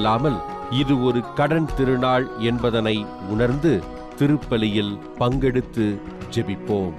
மட்டுமல்லாமல் இது ஒரு கடன் திருநாள் என்பதனை உணர்ந்து திருப்பலியில் பங்கெடுத்து ஜெபிப்போம்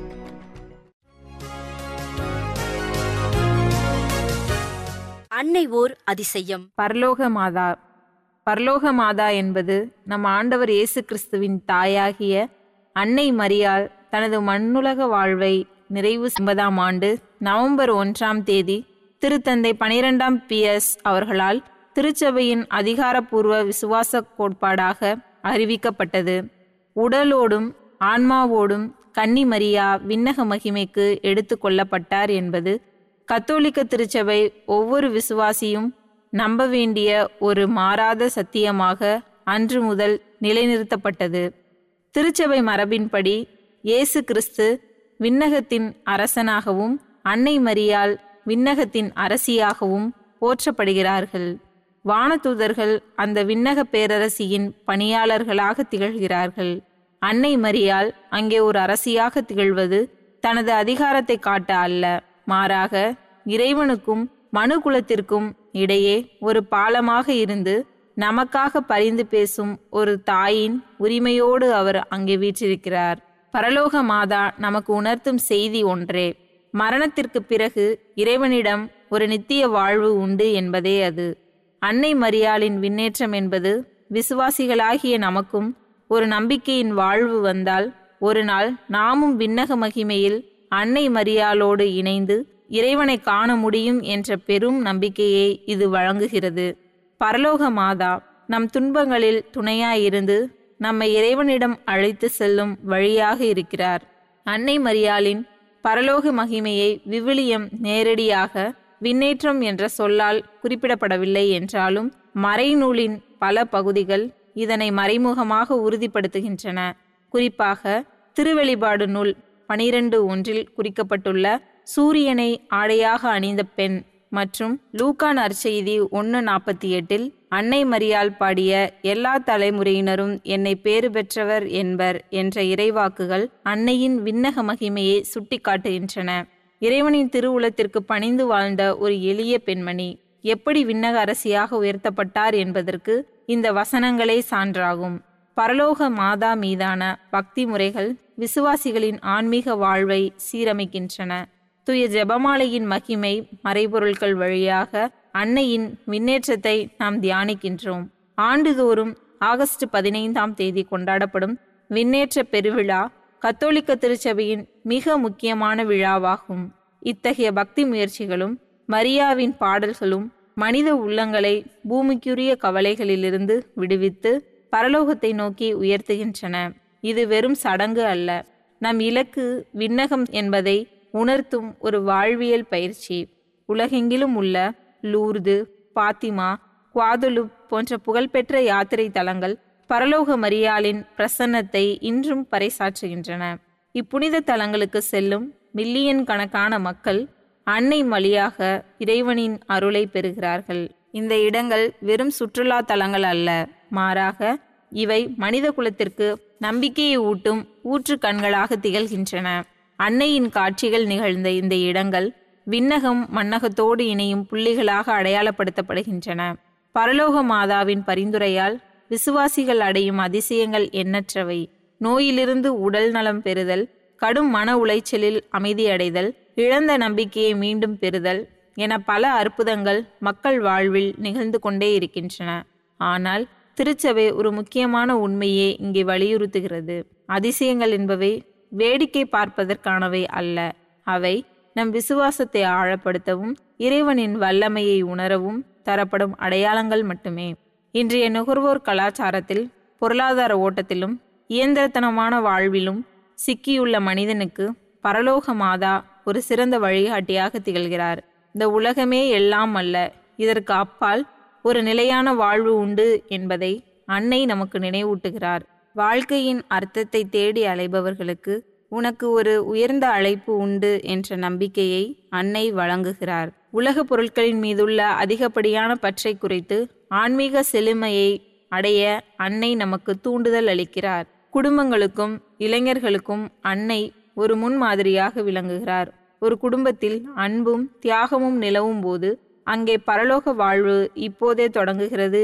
அன்னை ஓர் அதிசயம் பரலோக மாதா பரலோக மாதா என்பது நம் ஆண்டவர் இயேசு கிறிஸ்துவின் தாயாகிய அன்னை மரியாள் தனது மண்ணுலக வாழ்வை நிறைவு ஒன்பதாம் ஆண்டு நவம்பர் ஒன்றாம் தேதி திருத்தந்தை பனிரெண்டாம் பிஎஸ் அவர்களால் திருச்சபையின் அதிகாரப்பூர்வ விசுவாச கோட்பாடாக அறிவிக்கப்பட்டது உடலோடும் ஆன்மாவோடும் கன்னி மரியா விண்ணக மகிமைக்கு எடுத்து கொள்ளப்பட்டார் என்பது கத்தோலிக்க திருச்சபை ஒவ்வொரு விசுவாசியும் நம்ப வேண்டிய ஒரு மாறாத சத்தியமாக அன்று முதல் நிலைநிறுத்தப்பட்டது திருச்சபை மரபின்படி இயேசு கிறிஸ்து விண்ணகத்தின் அரசனாகவும் அன்னை மரியாள் விண்ணகத்தின் அரசியாகவும் போற்றப்படுகிறார்கள் வானதூதர்கள் அந்த விண்ணக பேரரசியின் பணியாளர்களாக திகழ்கிறார்கள் அன்னை மரியாள் அங்கே ஒரு அரசியாக திகழ்வது தனது அதிகாரத்தை காட்ட அல்ல மாறாக இறைவனுக்கும் மனுகுலத்திற்கும் இடையே ஒரு பாலமாக இருந்து நமக்காக பரிந்து பேசும் ஒரு தாயின் உரிமையோடு அவர் அங்கே வீற்றிருக்கிறார் பரலோக மாதா நமக்கு உணர்த்தும் செய்தி ஒன்றே மரணத்திற்கு பிறகு இறைவனிடம் ஒரு நித்திய வாழ்வு உண்டு என்பதே அது அன்னை மரியாளின் விண்ணேற்றம் என்பது விசுவாசிகளாகிய நமக்கும் ஒரு நம்பிக்கையின் வாழ்வு வந்தால் ஒரு நாள் நாமும் விண்ணக மகிமையில் அன்னை மரியாளோடு இணைந்து இறைவனை காண முடியும் என்ற பெரும் நம்பிக்கையை இது வழங்குகிறது பரலோக மாதா நம் துன்பங்களில் துணையாயிருந்து நம்மை இறைவனிடம் அழைத்து செல்லும் வழியாக இருக்கிறார் அன்னை மரியாளின் பரலோக மகிமையை விவிலியம் நேரடியாக விண்ணேற்றம் என்ற சொல்லால் குறிப்பிடப்படவில்லை என்றாலும் மறைநூலின் பல பகுதிகள் இதனை மறைமுகமாக உறுதிப்படுத்துகின்றன குறிப்பாக திருவெளிபாடு நூல் பனிரெண்டு ஒன்றில் குறிக்கப்பட்டுள்ள சூரியனை ஆடையாக அணிந்த பெண் மற்றும் லூக்கா நற்செய்தி ஒன்று நாற்பத்தி எட்டில் அன்னை மரியாள் பாடிய எல்லா தலைமுறையினரும் என்னை பேறு பெற்றவர் என்பர் என்ற இறைவாக்குகள் அன்னையின் விண்ணக மகிமையை சுட்டிக்காட்டுகின்றன இறைவனின் திருவுளத்திற்கு பணிந்து வாழ்ந்த ஒரு எளிய பெண்மணி எப்படி விண்ணக அரசியாக உயர்த்தப்பட்டார் என்பதற்கு இந்த வசனங்களே சான்றாகும் பரலோக மாதா மீதான பக்தி முறைகள் விசுவாசிகளின் ஆன்மீக வாழ்வை சீரமைக்கின்றன துய ஜெபமாலையின் மகிமை மறைபொருட்கள் வழியாக அன்னையின் விண்ணேற்றத்தை நாம் தியானிக்கின்றோம் ஆண்டுதோறும் ஆகஸ்ட் பதினைந்தாம் தேதி கொண்டாடப்படும் விண்ணேற்ற பெருவிழா கத்தோலிக்க திருச்சபையின் மிக முக்கியமான விழாவாகும் இத்தகைய பக்தி முயற்சிகளும் மரியாவின் பாடல்களும் மனித உள்ளங்களை பூமிக்குரிய கவலைகளிலிருந்து விடுவித்து பரலோகத்தை நோக்கி உயர்த்துகின்றன இது வெறும் சடங்கு அல்ல நம் இலக்கு விண்ணகம் என்பதை உணர்த்தும் ஒரு வாழ்வியல் பயிற்சி உலகெங்கிலும் உள்ள லூர்து பாத்திமா குவாதுலு போன்ற புகழ்பெற்ற யாத்திரை தலங்கள் பரலோக மரியாளின் பிரசன்னத்தை இன்றும் பறைசாற்றுகின்றன இப்புனித தலங்களுக்கு செல்லும் மில்லியன் கணக்கான மக்கள் அன்னை வழியாக இறைவனின் அருளை பெறுகிறார்கள் இந்த இடங்கள் வெறும் சுற்றுலா தலங்கள் அல்ல மாறாக இவை மனித குலத்திற்கு நம்பிக்கையை ஊட்டும் ஊற்று கண்களாக திகழ்கின்றன அன்னையின் காட்சிகள் நிகழ்ந்த இந்த இடங்கள் விண்ணகம் மன்னகத்தோடு இணையும் புள்ளிகளாக அடையாளப்படுத்தப்படுகின்றன பரலோக மாதாவின் பரிந்துரையால் விசுவாசிகள் அடையும் அதிசயங்கள் எண்ணற்றவை நோயிலிருந்து உடல் நலம் பெறுதல் கடும் மன உளைச்சலில் அமைதியடைதல் இழந்த நம்பிக்கையை மீண்டும் பெறுதல் என பல அற்புதங்கள் மக்கள் வாழ்வில் நிகழ்ந்து கொண்டே இருக்கின்றன ஆனால் திருச்சபை ஒரு முக்கியமான உண்மையே இங்கே வலியுறுத்துகிறது அதிசயங்கள் என்பவை வேடிக்கை பார்ப்பதற்கானவை அல்ல அவை நம் விசுவாசத்தை ஆழப்படுத்தவும் இறைவனின் வல்லமையை உணரவும் தரப்படும் அடையாளங்கள் மட்டுமே இன்றைய நுகர்வோர் கலாச்சாரத்தில் பொருளாதார ஓட்டத்திலும் இயந்திரத்தனமான வாழ்விலும் சிக்கியுள்ள மனிதனுக்கு பரலோக மாதா ஒரு சிறந்த வழிகாட்டியாக திகழ்கிறார் இந்த உலகமே எல்லாம் அல்ல இதற்கு அப்பால் ஒரு நிலையான வாழ்வு உண்டு என்பதை அன்னை நமக்கு நினைவூட்டுகிறார் வாழ்க்கையின் அர்த்தத்தை தேடி அலைபவர்களுக்கு உனக்கு ஒரு உயர்ந்த அழைப்பு உண்டு என்ற நம்பிக்கையை அன்னை வழங்குகிறார் உலக பொருட்களின் மீதுள்ள அதிகப்படியான பற்றை குறைத்து ஆன்மீக செழுமையை அடைய அன்னை நமக்கு தூண்டுதல் அளிக்கிறார் குடும்பங்களுக்கும் இளைஞர்களுக்கும் அன்னை ஒரு முன்மாதிரியாக விளங்குகிறார் ஒரு குடும்பத்தில் அன்பும் தியாகமும் நிலவும் போது அங்கே பரலோக வாழ்வு இப்போதே தொடங்குகிறது